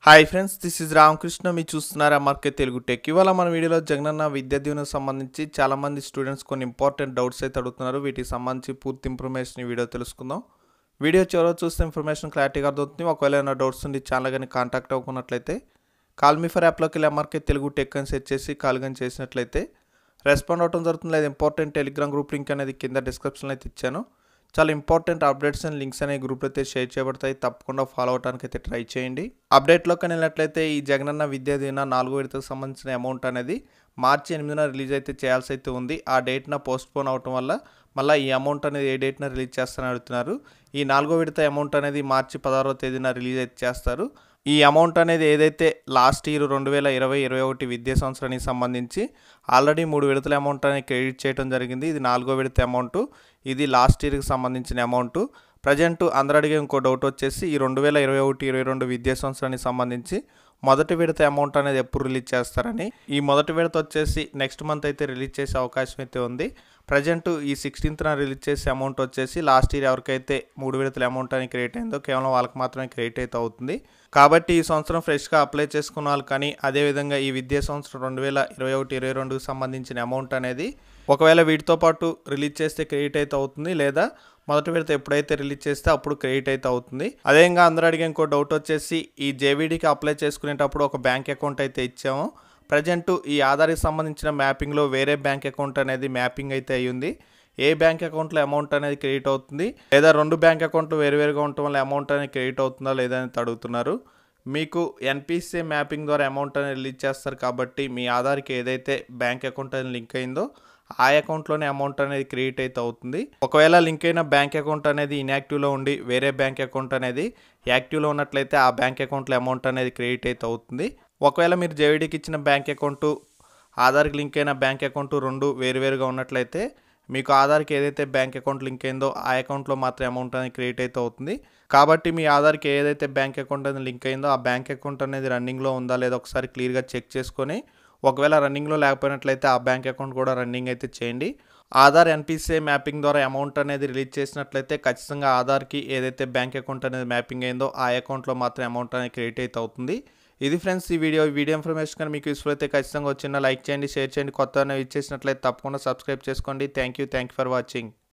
hi friends this is Ramakrishna మీరు చూస్తున్నారా market Telugu tech ఇవాళ మన వీడియోలో జగనన్న విద్యా దీవెనకు సంబంధించి చాలా మంది స్టూడెంట్స్ కొన్ని ఇంపార్టెంట్ డౌట్స్ అయితే అడుగుతున్నారు వీటికి సంబంధించి పూర్తి ఇన్ఫర్మేషన్ ఈ వీడియో తెలుసుకుందాం వీడియో చివరిలో చూస్తే ఇన్ఫర్మేషన్ క్లారిటీగా అర్థమవుతుంది ఒకవేళ ఏమైనా డౌట్స్ ఉండి ఛానల్ కానీ కాంటాక్ట్ అవ్వకున్నట్లయితే కాల్ మీ ఫర్ యాప్లోకి వెళ్ళి మార్కెట్ తెలుగు టెక్ అని సెట్ చేసి కాల్ కానీ చేసినట్లయితే రెస్పాండ్ అవడం జరుగుతుంది లేదా ఇంపార్టెంట్ టెలిగ్రామ్ గ్రూప్ లింక్ అనేది కింద డిస్క్రిప్షన్లో అయితే ఇచ్చాను చాలా ఇంపార్టెంట్ అప్డేట్స్ అండ్ లింక్స్ అనే గ్రూప్ అయితే షేర్ చేయబడతాయి తప్పకుండా ఫాలో అవడానికి అయితే ట్రై చేయండి అప్డేట్లోకి వెళ్ళినట్లయితే ఈ జగనన్న విద్యా దీవెన నాలుగో విడతకు సంబంధించిన అమౌంట్ అనేది మార్చి ఎనిమిదిన రిలీజ్ అయితే చేయాల్సి అయితే ఉంది ఆ డేట్న పోస్ట్ పోన్ అవటం వల్ల మళ్ళీ ఈ అమౌంట్ అనేది ఏ డేట్న రిలీజ్ చేస్తారని అడుగుతున్నారు ఈ నాలుగో విడత అమౌంట్ అనేది మార్చి పదహారో తేదీన రిలీజ్ అయితే చేస్తారు ఈ అమౌంట్ అనేది ఏదైతే లాస్ట్ ఇయర్ రెండు వేల ఇరవై ఇరవై ఒకటి విద్యా సంవత్సరానికి సంబంధించి ఆల్రెడీ మూడు విడతల అమౌంట్ అనేది క్రెడిట్ చేయడం జరిగింది ఇది నాలుగో విడత అమౌంట్ ఇది లాస్ట్ ఇయర్కి సంబంధించిన అమౌంట్ ప్రజెంట్ అందరు అడిగే ఇంకో డౌట్ వచ్చేసి ఈ రెండు వేల ఇరవై ఒకటి ఇరవై రెండు విద్యా సంవత్సరానికి సంబంధించి మొదటి విడత అమౌంట్ అనేది ఎప్పుడు రిలీజ్ చేస్తారని ఈ మొదటి విడత వచ్చేసి నెక్స్ట్ మంత్ అయితే రిలీజ్ చేసే అవకాశం అయితే ఉంది ప్రజెంట్ ఈ సిక్స్టీన్త్న రిలీజ్ చేసే అమౌంట్ వచ్చేసి లాస్ట్ ఇయర్ ఎవరికైతే మూడు విడతల అమౌంట్ అని క్రియేట్ అయిందో కేవలం వాళ్ళకి మాత్రమే క్రియేట్ అయితే అవుతుంది కాబట్టి ఈ సంవత్సరం ఫ్రెష్గా అప్లై చేసుకున్న వాళ్ళు కానీ అదేవిధంగా ఈ విద్యా సంవత్సరం రెండు వేల ఇరవై ఒకటి ఇరవై రెండుకి సంబంధించిన అమౌంట్ అనేది ఒకవేళ వీటితో పాటు రిలీజ్ చేస్తే క్రెడిట్ అయితే అవుతుంది లేదా మొదటి విడత ఎప్పుడైతే రిలీజ్ చేస్తే అప్పుడు క్రెడిట్ అయితే అవుతుంది అదేవిధంగా అందరూ అడిగే ఇంకో డౌట్ వచ్చేసి ఈ జేవీడీకి అప్లై చేసుకునేటప్పుడు ఒక బ్యాంక్ అకౌంట్ అయితే ఇచ్చాము ప్రజెంట్ ఈ ఆధార్కి సంబంధించిన మ్యాపింగ్లో వేరే బ్యాంక్ అకౌంట్ అనేది మ్యాపింగ్ అయితే అయ్యింది ఏ బ్యాంక్ అకౌంట్లో అమౌంట్ అనేది క్రెడిట్ అవుతుంది లేదా రెండు బ్యాంక్ అకౌంట్లు వేరువేరుగా ఉండటం వల్ల అమౌంట్ అనేది క్రెడిట్ అవుతుందా లేదా అని అడుగుతున్నారు మీకు ఎన్పిసిఐ మ్యాపింగ్ ద్వారా అమౌంట్ అనేది రిలీజ్ చేస్తారు కాబట్టి మీ ఆధార్కి ఏదైతే బ్యాంక్ అకౌంట్ అనేది లింక్ అయిందో ఆ అకౌంట్లోనే అమౌంట్ అనేది క్రియేట్ అయితే అవుతుంది ఒకవేళ లింక్ అయిన బ్యాంక్ అకౌంట్ అనేది ఇన్యాక్టివ్లో ఉండి వేరే బ్యాంక్ అకౌంట్ అనేది యాక్టివ్లో ఉన్నట్లయితే ఆ బ్యాంక్ అకౌంట్లో అమౌంట్ అనేది క్రియేట్ అయితే అవుతుంది ఒకవేళ మీరు జేవిడికి ఇచ్చిన బ్యాంక్ అకౌంట్ ఆధార్కి లింక్ అయిన బ్యాంక్ అకౌంట్ రెండు వేరువేరుగా ఉన్నట్లయితే మీకు ఆధార్కి ఏదైతే బ్యాంక్ అకౌంట్ లింక్ అయిందో ఆ అకౌంట్లో మాత్రం అమౌంట్ అనేది క్రియేట్ అయితే అవుతుంది కాబట్టి మీ ఆధార్కి ఏదైతే బ్యాంక్ అకౌంట్ అనేది లింక్ అయిందో ఆ బ్యాంక్ అకౌంట్ అనేది రన్నింగ్లో ఉందా లేదా ఒకసారి క్లియర్గా చెక్ చేసుకొని ఒకవేళ రన్నింగ్లో లేకపోయినట్లయితే ఆ బ్యాంక్ అకౌంట్ కూడా రన్నింగ్ అయితే చేయండి ఆధార్ ఎన్పిసిఐ మ్యాపింగ్ ద్వారా అమౌంట్ అనేది రిలీజ్ చేసినట్లయితే ఖచ్చితంగా ఆధార్కి ఏదైతే బ్యాంక్ అకౌంట్ అనేది మ్యాపింగ్ అయిందో ఆ అకౌంట్లో మాత్రం అమౌంట్ అనేది క్రియేట్ అయితే అవుతుంది ఇది ఫ్రెండ్స్ ఈ వీడియో ఈ వీడియో ఇన్ఫర్మేషన్ కానీ మీకు యూస్ఫుల్ అయితే ఖచ్చితంగా వచ్చిన లైక్ చేయండి షేర్ చేయండి కొత్త ఇచ్చేసినట్లయితే తప్పకుండా సబ్స్క్రైబ్ చేసుకోండి thank you thank you for watching